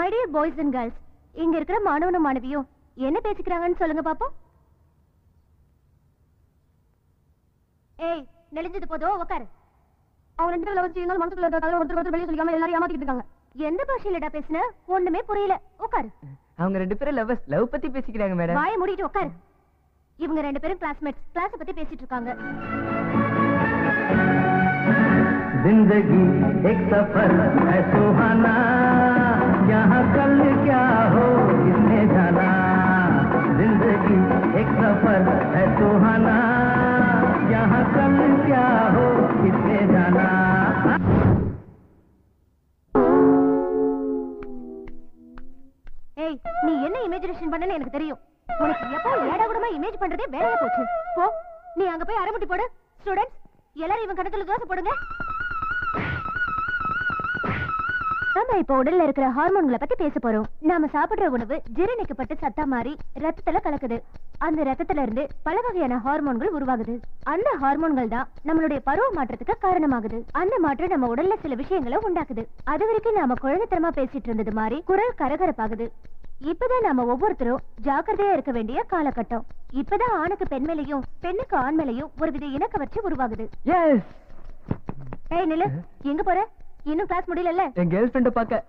My dear boys and girls இங்க இருக்கிற மாணவனும் மாணவியும் என்ன பேசிக்கிறாங்கன்னு சொல்லுங்க பாப்போம் ஏய் நெளிஞ்சது போதும் உட்காரு அவங்க ரெண்டு பேரும் லவ் செய்யுங்க மனசுக்குள்ள இருக்க கதை ஒருத்தர் ஒருத்தர் வெளியே சொல்லிக்காம எல்லாரும் ஏமாத்திட்டு இருக்காங்க எந்த பாஷையிலடா பேசுன ஒண்ணுமே புரியல உட்காரு அவங்க ரெண்டு பேரும் லவ்வர்ஸ் லவ் பத்தி பேசிக்கிறாங்க மேடம் வாயை மூடிட்டு உட்காரு இவங்க ரெண்டு பேரும் கிளாஸ்மேட்ஸ் கிளாஸ் பத்தி பேசிட்டு இருக்காங்க जिंदगी एक सफर है सुहाना यहाँ कल क्या हो किसने जाना जिंदगी एक सफर है सुहाना यहाँ कल क्या हो किसने जाना ஏய் நீ என்ன இமேஜினேஷன் பண்ணனு எனக்கு தெரியும் உனக்கு எப்போ ஏடா கூடமா இமேஜ் பண்றதே வேலையா போச்சு போ நீ அங்க போய் அரைமுட்டி போடு ஸ்டூடண்ட்ஸ் எல்லாரும் இவன் கணத்துல தோசை போடுங்க நம்ம இப்ப உடல்ல இருக்கிற ஹார்மோன்களை பத்தி பேச போறோம் நாம சாப்பிடுற உணவு ஜீரணிக்கப்பட்டு சத்தா மாறி ரத்தத்துல கலக்குது அந்த ரத்தத்துல இருந்து பல வகையான ஹார்மோன்கள் உருவாகுது அந்த ஹார்மோன்கள் தான் நம்மளுடைய பருவ மாற்றத்துக்கு காரணமாகுது அந்த மாற்றம் நம்ம உடல்ல சில விஷயங்களை உண்டாக்குது அது வரைக்கும் நாம குழந்தைத்தனமா பேசிட்டு இருந்தது மாதிரி குரல் கரகரப்பாகுது இப்பதான் நாம ஒவ்வொருத்தரும் ஜாக்கிரதையா இருக்க வேண்டிய காலகட்டம் இப்பதான் ஆணுக்கு பெண் மேலையும் பெண்ணுக்கு ஆண் மேலையும் ஒருவித இணக்க வச்சு உருவாகுது எஸ் ஏய் நில்லு எங்க போற இன்னும் கிளாஸ் முடியலல்ல என் கேர்ள் ஃப்ரெண்ட பார்க்க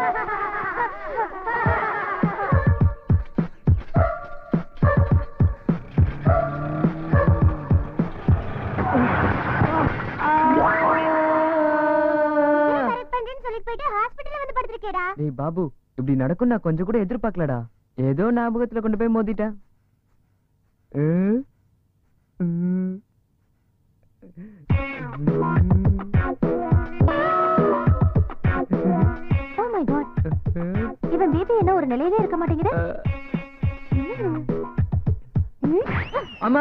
சொல்லிட்டு போயிட்டு ஹாஸ்பிடல்ல வந்து படுத்திருக்கேடா டேய் பாபு இப்படி நடக்கும் நான் கொஞ்சம் கூட எதிர்பார்க்கலடா ஏதோ ஞாபகத்துல கொண்டு போய் மோதிட்டேன் ம். ம். ஓ மை காட் இவன் பிபி என்ன ஒரு நிலையிலே இருக்க மாட்டேங்குது ம். ம். அம்மா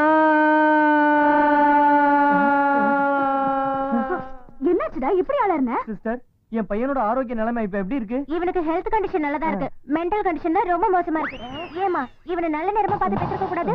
என்னாச்சுடா இப்படி அலர்ன சிஸ்டர் என் பையனோட ஆரோக்கிய நிலைமை இப்ப எப்படி இருக்கு இவனுக்கு ஹெல்த் கண்டிஷன் நல்லதா இருக்கு மென்டல் கண்டிஷன் தான் ரொம்ப மோசமா இருக்கு ஏமா இவனை நல்ல நேரமா பார்த்து பெற்றிருக்க கூடாது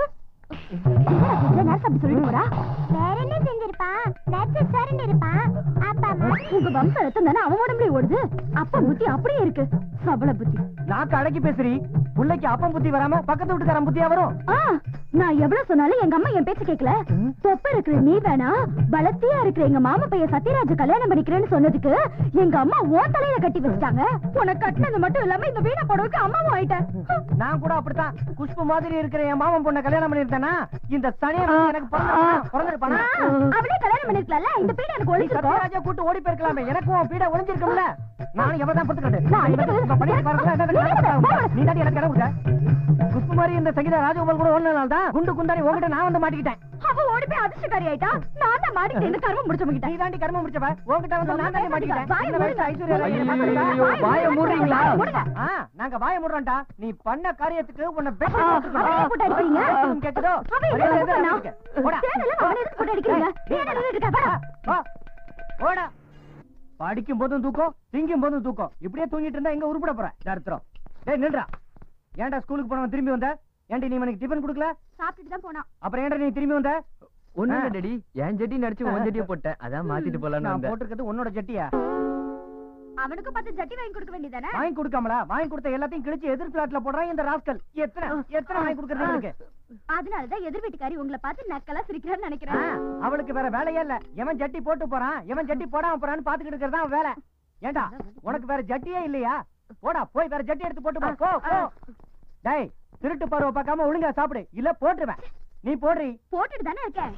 நர்ஸ் அப்படி சொல்லிட்டு போறா வேற என்ன செஞ்சிருப்பான் நர்ஸ் சரண்டு இருப்பான் அப்பா உங்க வம்ச ரத்தம் தானே அவன் உடம்புல ஓடுது அப்பா புத்தி அப்படியே இருக்கு சபல புத்தி நாக்கு அடக்கி பேசுறி புள்ளைக்கு அப்பம் புத்தி வராம பக்கத்து வீட்டுக்காரன் புத்தியா வரும் ஆ, நான் எவ்வளவு சொன்னாலும் எங்க அம்மா என் பேச்சு கேட்கல தொப்ப இருக்கிற நீ வேணா பலத்தியா இருக்கிற எங்க மாமா பையன் சத்யராஜ் கல்யாணம் பண்ணிக்கிறேன்னு சொன்னதுக்கு எங்க அம்மா ஓன் தலையில கட்டி வச்சிட்டாங்க உனக்கு கட்டினது மட்டும் இல்லாம இந்த வீணா புடவைக்கு அம்மாவும் ஆயிட்டேன் நான் கூட அப்படித்தான் குஷ்பு மாதிரி இருக்கிற என் மாமன் பொண்ணை கல்யாணம் பண்ணிருந்தேனா இந்த சனியை எனக்கு பிறந்திருப்பானா அவளே கல்யாணம் பண்ணிருக்கல இந்த பீட எனக்கு நீ ஒழிச்சிருக்கோம் சத்யராஜா கூட்டு ஓடி போயிருக்கலாமே எனக்கும் உன் பீட ஒளிஞ்சிருக்கும்ல நானும் எவ்வளவுதான் பொறுத்துக்கிட்டு நான் அடிக்கிறது- உங்க பணியை பாருங்களேன், என்ன வேலை பார்க்கறாங்க? நீ தாண்டி எனக்கு இடம் கொடுத்த குஷ்பு மாதிரி இந்த சங்கீதா ராஜகோபால் கூட ஓடுனதுனால தான் குண்டு குந்தாரி உங்ககிட்ட நான் வந்து மாட்டிக்கிட்டேன் அவ ஓடி போய் அதிர்ஷ்டக்காரி ஆயிட்டா நான் தான் மாட்டிக்கிட்டு இந்த கர்மம் முடிச்சு நீ முடிக்கிட்டேன் தாண்டி கர்மம் முடிச்சவ உங்ககிட்ட வந்து நான் தாண்டி மாட்டிக்கிட்டேன் வாயை இந்த வயசுல ஐஸ்வர்யா ராய் என்ன ஐயையோ, பண்ணுறா? வாயை மூடுறீங்களா? ஆ, நாங்க வாய முடுறோம்டா நீ பண்ண காரியத்துக்கு உன்னை வெட்டி ஆ, போட்டுருக்கணும். அவனை போட்டு அடிக்கிறீங்க? உனக்கு கேக்குதோ? அவன் என்ன மரியாதை தப்பு பண்ணா? இருக்கு. போடா. தேவையில்ல, அவனை எதுக்கு போட்டு அடிக்கிறீங்க? நீ என்ன நின்னுட்டு இருக்க? போடா. வா. போடா. படிக்கும் போதும் தூக்கம் திங்கும் போதும் தூக்கம் இப்படியே தூங்கிட்டு இருந்தா எங்க உருப்பட போற தரித்திரம் டேய் நில்றா ஏன்டா ஸ்கூலுக்கு போனவன் திரும்பி வந்த ஏன்டி நீ எனக்கு டிபன் கொடுக்கல சாப்பிட்டுட்டு தான் போனான் அப்புறம் ஏன்டா நீ திரும்பி வந்த ஒண்ணு இல்ல டேடி என் ஜெட்டி நடிச்சு உன் ஜெட்டியை போட்டேன் அதான் மாத்திட்டு போலான்னு நான் வந்தேன் போட்டிருக்கிறது உன்னோட ஜட்டியா அவனுக்கும் பார்த்து ஜட்டி வாங்கி கொடுக்க வேண்டியதானே வாங்கி கொடுக்காமலா வாங்கி கொடுத்த எல்லாத்தையும் கிழிச்சு எதிர் பிளாட்ல போடுறான் இந்த ராஸ்கல் எத்தனை எத்தனை வாங்கி கொடுக்கறது இருக்கு அதனாலதான் எதிர் வீட்டுக்காரி உங்களை பார்த்து நக்கலா சிரிக்கிறான்னு ஆ, நினைக்கிறேன் அவளுக்கு வேற வேலையே இல்ல எவன் ஜட்டி போட்டு போறான் எவன் ஜட்டி போடாம போறான்னு பாத்துக்கிட்டு இருக்கிறது தான் வேலை ஏண்டா உனக்கு வேற ஜட்டியே இல்லையா போடா போய் வேற ஜட்டி எடுத்து போட்டு போ போ போ டேய் திருட்டு பருவ பார்க்காம ஒழுங்கா சாப்பிடு இல்ல போட்டுருவேன் நீ போடுறி போட்டுட்டு தானே இருக்கேன்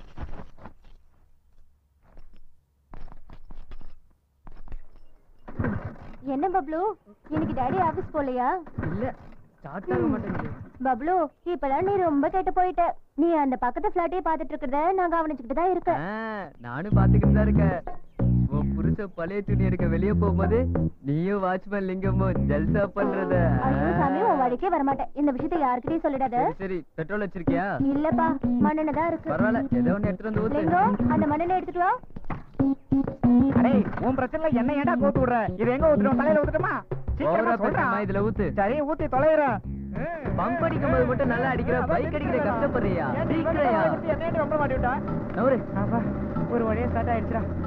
என்ன பப்ளு இன்னைக்கு டாடி ஆபீஸ் போலையா இல்ல ஸ்டார்ட் ஆக மாட்டேங்குது பப்ளு இப்பதான் நீ ரொம்ப கெட்டு போயிட்ட நீ அந்த பக்கத்து பிளாட்டே பாத்துட்டு இருக்கிறத நான் கவனிச்சுக்கிட்டு தான் இருக்கேன் ஆ, நானும் பாத்துக்கிட்டு தான் இருக்கேன் உன் புருஷ பழைய துணி எடுக்க வெளிய போகும்போது நீயும் வாட்ச்மேன் லிங்கமும் ஜல்சா பண்றத ஐயோ சாமி உன் வழிக்கே வரமாட்டேன் இந்த விஷயத்தை யாருக்கிட்டையும் சொல்லிடாத சரி, சரி பெட்ரோல் வச்சிருக்கியா இல்லப்பா மண்ணெண்ணெய் தான் இருக்கு பரவாயில்ல ஏதோ ஒண்ணு எடுத்துட்டு வந்து ஊத்து லிங்கம் அந்த மண்ணெண்ணெய் எடுத்துட்டு வா அடே உன் பிரச்சனை என்ன ஏன்டா கோத்து விடுற இது எங்க ஊத்துறோம் தலையில ஊத்துட்டுமா ஓவரா சீக்கிரமா சொல்றா பேசாம இதுல ஊத்து சரி ஊத்தி தொலைறேன் பம்ப் அடிக்கும் போது மட்டும் நல்லா அடிக்கிற பைக் அடிக்கிற கஷ்டப்படுறியா சீக்கிரையா என்னைய ரொம்ப மாட்டி விட்டா நவரு அப்பா, ஒரு வழியா ஸ்டார்ட் ஆயிடுச்சுடா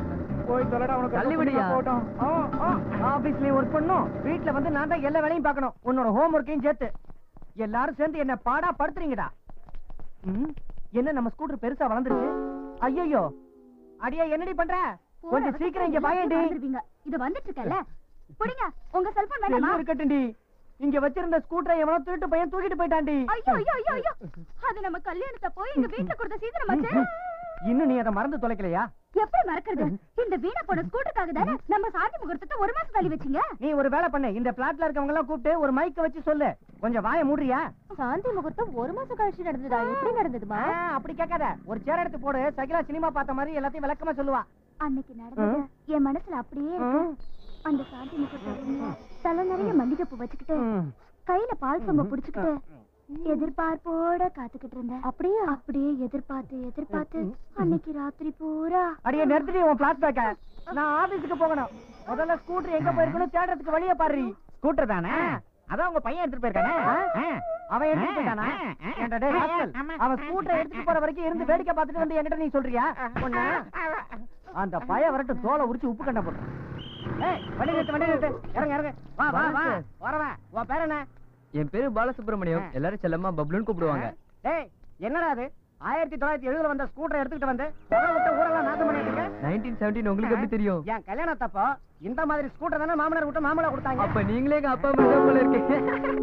போய் தொலைடா உனக்கு தள்ளி விடுயா. போட்டோம் ஆபீஸ்லயும் ஒர்க் பண்ணும் வீட்ல வந்து நான் தான் எல்லா வேலையும் பார்க்கணும் உன்னோட ஹோம் ஒர்க்கையும் சேர்த்து எல்லாரும் சேர்ந்து என்ன பாடா படுத்துறீங்கடா ம், என்ன நம்ம ஸ்கூட்டர் பெருசா வளர்ந்துருச்சு ஐயோ அடியா என்னடி பண்ற கொஞ்சம் சீக்கிரம் இங்க வாயேண்டி இது வந்துட்டு இருக்கல புடிங்க உங்க செல்போன் வேண்டாமா எல்லாம் இருக்கட்டும்டி இங்க வச்சிருந்த ஸ்கூட்டரை எவனோ திருட்டு பையன் தூக்கிட்டு போயிட்டான்டி ஐயோ ஐயோ ஐயோ ஐயோ அது நம்ம கல்யாணத்தை போய் எங்க வீட்டுல கொடுத்த சீதனமாச்சு இன்னும் நீ அதை மறந்து தொலைக்கலையா எப்படி மறக்கிறது இந்த வீணா போன ஸ்கூட்டருக்காக தானே நம்ம சாந்தி முகூர்த்தத்தை ஒரு மாசம் தள்ளி வச்சீங்க நீ ஒரு வேலை பண்ணு இந்த பிளாட்ல இருக்கவங்க எல்லாம் கூப்பிட்டு ஒரு மைக்க வச்சு சொல்லு கொஞ்சம் வாய மூடுறியா சாந்தி முகூர்த்தம் ஒரு மாசம் கழிச்சு நடந்ததா எப்படி நடந்ததுமா ஆ, அப்படி கேட்காத ஒரு சேர் எடுத்து போடு சகிலா சினிமா பார்த்த மாதிரி எல்லாத்தையும் விளக்கமா சொல்லுவா அன்னைக்கு நடந்தது என் மனசுல அப்படியே இருக்கு அந்த சாந்தி முகூர்த்தம் தலை நிறைய மல்லிகைப்பூ வச்சுக்கிட்டு கையில பால் சொம்ப புடிச்சுக்கிட்டு எதிர்பார்ப்போட காத்துக்கிட்டு இருந்தேன் அப்படியே அப்படியே எதிர்பார்த்து எதிர்பார்த்து அன்னைக்கு ராத்திரி பூரா அடியே நிறுத்திடி உன் பிளாஸ்பேக்க நான் ஆபீஸ்க்கு போகணும் முதல்ல ஸ்கூட்டர் எங்க போயிருக்கணும் தேடுறதுக்கு வழிய பாரு ஸ்கூட்டர் தானே அதான் உங்க பையன் எடுத்துட்டு போயிருக்கானே அவன் எடுத்துட்டு போயிட்டானா ஏன்டா டேய் ராஸ்கல், அவன் ஸ்கூட்டரை எடுத்துட்டு போற வரைக்கும் இருந்து வேடிக்கை பார்த்துட்டு வந்து என்கிட்ட நீ சொல்றியா பொண்ணு அந்த பய வரட்டு தோலை உரிச்சு உப்பு கண்ட போட்டு ஏய் வண்டி நிறுத்து வண்டி நிறுத்து இறங்க இறங்க வா வா வா வாங்க. வரவன் உன் பேர் என்ன என் பேரு பாலசுப்ரமணியம் எல்லாரும் செல்லம்மா பப்ளுன்னு கூப்பிடுவாங்க டேய் என்னடா அது ஆயிரத்தி தொள்ளாயிரத்தி எழுபதுல வந்த ஸ்கூட்டரை எடுத்துக்கிட்டு வந்து புகை விட்டு ஊரெல்லாம் நாசம் பண்ணிட்டு இருக்க நைன்டீன் செவன்டீன் உங்களுக்கு எப்படி தெரியும் என் கல்யாணத்தப்போ இந்த மாதிரி ஸ்கூட்டர் தானே மாமனார் விட்டு மாமலா கொடுத்தாங்க அப்ப நீங்களே எங்க அப்பா அம்மா தான் போல இருக்கீங்க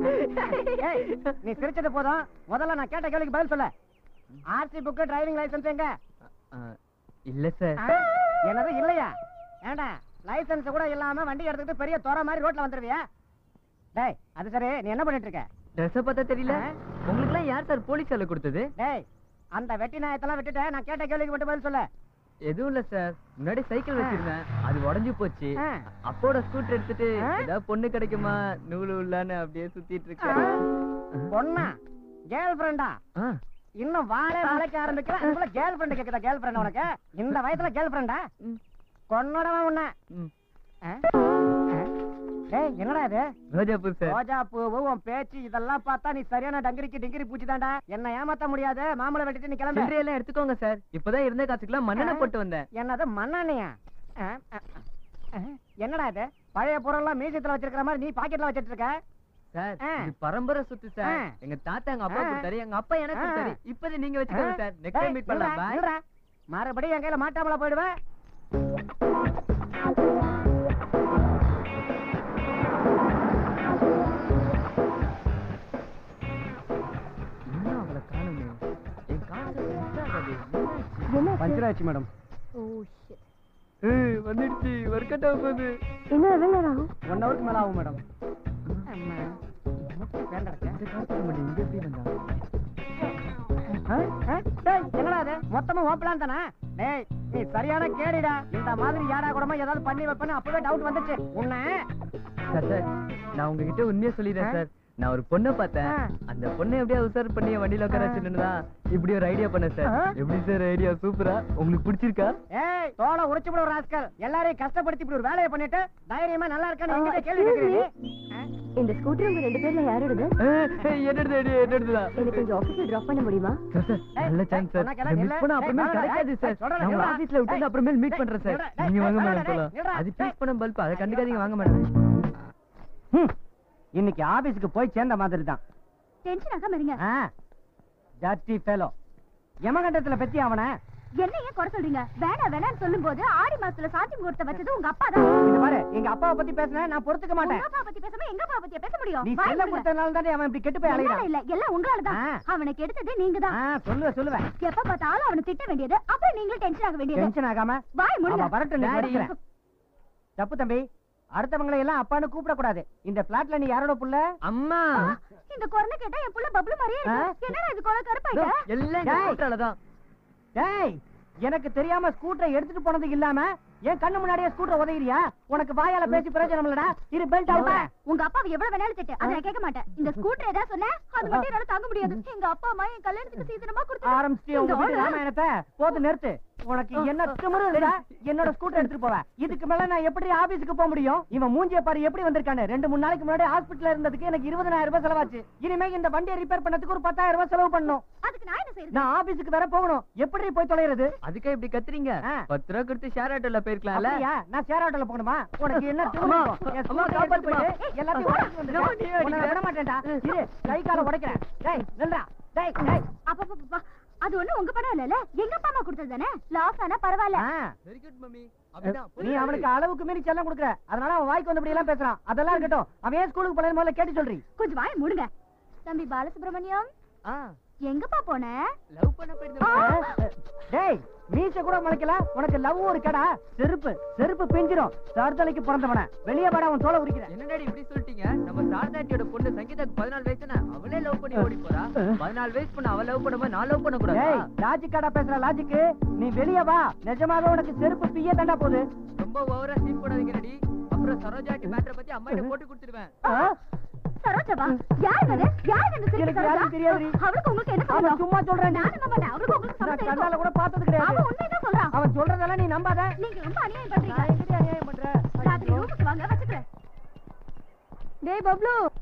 ஏய், நீ சிரிச்சது போதும் முதல்ல நான் கேட்ட கேள்விக்கு பதில் சொல்ல ஆர்சி புக் டிரைவிங் லைசென்ஸ் எங்க ஆ, இல்ல சார் ஆ? என்னது இல்லையா ஏண்டா லைசென்ஸ் கூட இல்லாம வண்டி எடுத்துக்கிட்டு பெரிய தொரை மாதிரி ரோட்ல வந்துருவியா டேய் அது சரி நீ என்ன பண்ணிட்டு இருக்க ட்ரெஸ் பார்த்தா தெரியல ஆ? உங்களுக்கு எல்லாம் யார் சார் போலீஸ் வேலை கொடுத்தது டேய் அந்த வெட்டி நாயத்தெல்லாம் விட்டுட்டேன் நான் கேட்ட கேள்விக்கு மட்டும் பதில் சொல்ல எதுவும் இல்ல சார் முன்னாடி சைக்கிள் வச்சிருந்தேன் அது உடைஞ்சு போச்சு ஆ. அப்போட ஸ்கூட்டர் எடுத்துட்டு ஆ? ஏதாவது பொண்ணு கிடைக்குமா நூலு உள்ளான்னு அப்படியே சுத்திட்டு இருக்கேன் பொண்ணா கேர்ள் ஃப்ரெண்டா ஆ, இன்னும் வாழே வளைக்க ஆரம்பிக்கிற அதுக்குள்ள கேர்ள் ஃப்ரெண்ட் கேக்குதா கேர்ள் ஃப்ரெண்ட் உனக்கு இந்த வயசுல கேர்ள் ஃப்ரெண்டா ம், கொன்னடவன் உன்ன ம். ஆ? ஆ? ஏய் என்னடா இது ரோஜாப்பூ சார் ரோஜா பூவு உன் பேச்சு இதெல்லாம் பார்த்தா நீ சரியான டங்கிரிக்கு டிங்கிரி பூச்சி தாண்டா என்ன ஏமாத்த முடியாது மாமலை வெட்டிட்டு நீ கிளம்பு சில்லறை எல்லாம் எடுத்துக்கோங்க சார் இப்பதான் இருந்த காசுக்கெல்லாம் மண்ணெண்ண போட்டு வந்தேன் என்னது மண்ணானியா என்னடா இது பழைய பொருள்லாம் மியூசியத்துல வச்சிருக்கிற மாதிரி நீ பாக்கெட்ல வச்சிட்டு இருக்க சார் ஆ. இது பரம்பரை சொத்து சார் ஆ. எங்க தாத்தா எங்க அப்பா ஆ. கொடுத்தாரு எங்க அப்பா எனக்கு ஆ. கொடுத்தாரு இப்போது நீங்க வச்சுக்கோங்க சார் நெக்ஸ்ட் டைம் மீட் பண்ணலாம் பாய் நில்றா. மறுபடியும் என் கையில மாட்டாமல போயிடுவேன் இன்னும் அவளை காணுமே என் காசு மிஸ் ஆகாது என்ன பஞ்சர் ஆச்சு மேடம் ஓ ஏய் வந்துடுச்சு ஒர்க் அவுட் ஆக போகுது என்ன எவ்வளவு நேரம் ஆகும் ஒன் ஹவருக்கு மேல ஆகும் மேடம் வேண்டாம் இந்த காலத்துல மட்டும் இங்க எப்படி வந்தா ஆ? ஆ? டேய், என்னடா இது மொத்தமா ஓப்பலாம் தானே டேய் நீ சரியான கேடிடா இந்த மாதிரி யாரா கூடமா ஏதாவது பண்ணி வைப்பேன்னு அப்பவே டவுட் வந்துச்சு உன்னை சார் சார் நான் உங்ககிட்ட உண்மையா சொல்லிடுறேன் ஆ? சார் நான் ஒரு பொண்ணை பார்த்தேன் ஆ. அந்த பொண்ணை எப்படியா உசார் பண்ணி என் வண்டியில உட்கார வச்சுன்னு இப்படி ஒரு ஐடியா பண்ணேன் சார் ஆ? எப்படி சார் ஐடியா சூப்பரா உங்களுக்கு பிடிச்சிருக்கா ஏய் தோலை உரிச்சு விட ஒரு ராஸ்கல் எல்லாரையும் கஷ்டப்படுத்தி இப்படி ஒரு வேலையை பண்ணிட்டு தைரியமா நல்லா இருக்கான்னு என்கிட்ட கேள்வி கேட்கிறீங்க இந்த ஸ்கூட்டர் உங்க ரெண்டு பேர்ல யாரோடது என்னது ஐடியா என்னதுதா எனக்கு கொஞ்சம் ஆபீஸ்ல டிராப் பண்ண முடியுமா சார் சார் நல்ல சான்ஸ் சார் சொன்னா கேளு, மிஸ் இல்ல. பண்ண ஏய், அப்புறமே வாடா, கிடைக்காது ஏய், சார் சொல்றேன், நான் உங்க நில்றா. ஆபீஸ்ல விட்டு ஏய், அப்புறமேல் மீட் ஏய், பண்றேன் சார் நில்றா, நீங்க ஏய், வாங்க வாடா, மேடம் டேய், போலாம் நில்றா, அது டேய். பீஸ் பண்ண பல்ப் அதை கண்டுக்காதீங்க வாங்க மேடம் ஹம், இன்னைக்கு ஆபீஸ்க்கு போய் சேர்ந்த மாதிரி தான் டென்ஷன் ஆகாம இருங்க ஜாஸ்தி ஃபெலோ யமகண்டத்துல பத்தி அவன என்ன ஏன் குறை சொல்றீங்க வேணா வேணாம்னு சொல்லும் போது ஆடி மாசத்துல சாந்தி முகூர்த்தம் வச்சது உங்க அப்பா தான் இது பாரு எங்க அப்பாவை பத்தி பேசுனேன் நான் பொறுத்துக்க உங்க மாட்டேன் அப்பா பத்தி பேசாம எங்க அப்பா பத்தியா பேச முடியும் நீ வாய் செல்ல மூடுங்க. கொடுத்தனால தானே அவன் இப்படி கெட்டு போய் என்னால அலைகிறான் இல்ல எல்லாம் உங்களால தான் ஆ. அவனுக்கு எடுத்தது நீங்க தான் ஆ, சொல்லுவேன் சொல்லுவேன் எப்ப பார்த்தாலும் அவனை திட்ட வேண்டியது அப்புறம் நீங்களும் டென்ஷன் ஆக வேண்டியது டென்ஷன் ஆகாம வாய் மூடுங்க அவன் வரட்டும் நீ Daddy. படிக்கிறேன் தப்பு தம்பி அடுத்தவங்களை எல்லாம் அப்பான்னு கூப்பிட கூடாது இந்த பிளாட்ல நீ யாரோட புள்ள அம்மா இந்த குரலை கேட்டா என் புள்ள பப்ளு மாதிரியே இருக்கு என்னடா இது குரல் கருப்பாயிட்ட எல்லாம் டேய். கூட்டால தான் டேய் எனக்கு தெரியாம ஸ்கூட்டரை எடுத்துட்டு போனது இல்லாம என் கண்ணு முன்னாடியே ஸ்கூட்டர் உதவிறியா உனக்கு வாயால பேசி பிரயோஜனம் இல்லடா இரு பெல்ட் அப்பா, அவுட் உங்க அப்பாவை எவ்வளவு வேணாலும் திட்டு அதை நான் கேட்க மாட்டேன் இந்த ஸ்கூட்டர் ஏதாவது சொன்ன அது மட்டும் என்னால தாங்க முடியாது எங்க அப்பா அம்மா என் கல்யாணத்துக்கு சீதனமா கொடுத்து ஆரம்பிச்சு உங்க வீட்டு ராமாயணத்தை போது நிறுத்து உனக்கு என்ன திமிரு இருந்தா என்னோட ஸ்கூட்டர் எடுத்துட்டு போவேன் இதுக்கு மேல நான் எப்படி ஆபீஸ்க்கு போக முடியும் இவன் மூஞ்சிய பாரு எப்படி வந்திருக்கானு ரெண்டு மூணு நாளைக்கு முன்னாடி ஹாஸ்பிடல்ல இருந்ததுக்கு எனக்கு இருபதாயிரம் ரூபாய் செலவாச்சு இனிமே இந்த வண்டியை ரிப்பேர் பண்ணதுக்கு ஒரு பத்தாயிரம் ரூபாய் செலவு பண்ணணும் அதுக்கு நான் என்ன செய்யறது நான் ஆபீஸ்க்கு வேற போகணும் எப்படி போய் தொலைறது அதுக்கே இப்படி கத்துறீங்க ஆ. பத்து ரூபா கொடுத்து ஷேர் ஆட்டோல போயிருக்கலாம்ல அப்படியா நான் சேர் ஆட்டோல போகணுமா உனக்கு என்ன திமிரு அம்மா, இருக்கும்? என் அம்மா, scooter எடுத்துட்டு காப்பாத்துமா. போயிட்டு எல்லாத்தையும் உடைச்சு வந்துட்டேன். அம்மா, நீ உன்னை நான் அடிக்கிற. விட மாட்டேன்டா இரு கை காலை உடைக்கிறேன் டேய் நில்றா டேய் டேய் அப்பப்பா அது ஒண்ணு உங்க படம் இல்லல எங்க அப்பா அம்மா கொடுத்தது தானே லாஸ் ஆனா பரவாயில்ல ஆ. வெரி குட் மம்மி நீ அவனுக்கு அளவுக்கு மீறி செல்லம் கொடுக்குற அதனால அவன் வாய்க்கு வந்தபடி எல்லாம் பேசுறான் அதெல்லாம் இருக்கட்டும் அவன் ஏன் ஸ்கூலுக்கு போல முதல்ல கேட்டு சொல்றீ கொஞ்சம் வாய மூடுங்க தம்பி பாலசுப்ரமணியம் ஆ எங்கப்பா போன லவ் பண்ண போயிருந்தேன் டேய் மீச கூட முளைக்கல உனக்கு லவ் ஒரு கடா செருப்பு செருப்பு பிஞ்சிரும் சார்தலைக்கு பிறந்தவன வெளியே வாடா அவன் தோலை உரிக்கிறேன் என்னடாடி இப்படி சொல்லிட்டீங்க நம்ம சாரதாட்டியோட பொண்ணு சங்கீதாக்கு பதினாலு வயசு தானே அவளே லவ் பண்ணி ஓடி போறா பதினாலு வயசு பொண்ணு அவ லவ் பண்ணும்போது நான் லவ் பண்ண டேய் கூடாது லாஜிக் கடா பேசுற லாஜிக்கு நீ வெளியே வா நிஜமாவே உனக்கு செருப்பு பிய தண்டா போகுது ரொம்ப ஓவரா சீன் போடாதீங்க ரெடி அப்புறம் சரோஜாட்டி மேட்டரை பத்தி அம்மா கிட்ட போட்டு கொடுத்துடுவேன் ஆ? சரோஜாவா யார் அது யார் அந்த சிரிப்பு எனக்கு சரோஜா? யாருன்னு தெரியாதுடி. அவளுக்கு உங்களுக்கு என்ன அவன் சம்பந்தம் சும்மா சொல்றேன் நான் நம்ப மாட்டேன் அவளுக்கு உங்களுக்கு நான் சம்பந்தம் கண்ணால இருக்கும். கூட பார்த்தது கிடையாது அவன் உண்மைதான் சொல்றான் அவன் சொல்றதெல்லாம் நீ நம்பாத நீங்க ரொம்ப அநியாயம் நான் பண்றீங்க எங்கடி அநியாயம் பண்றேன் ராத்திரி ரூமுக்கு வாங்க வச்சுக்கிறேன் டேய் பப்ளு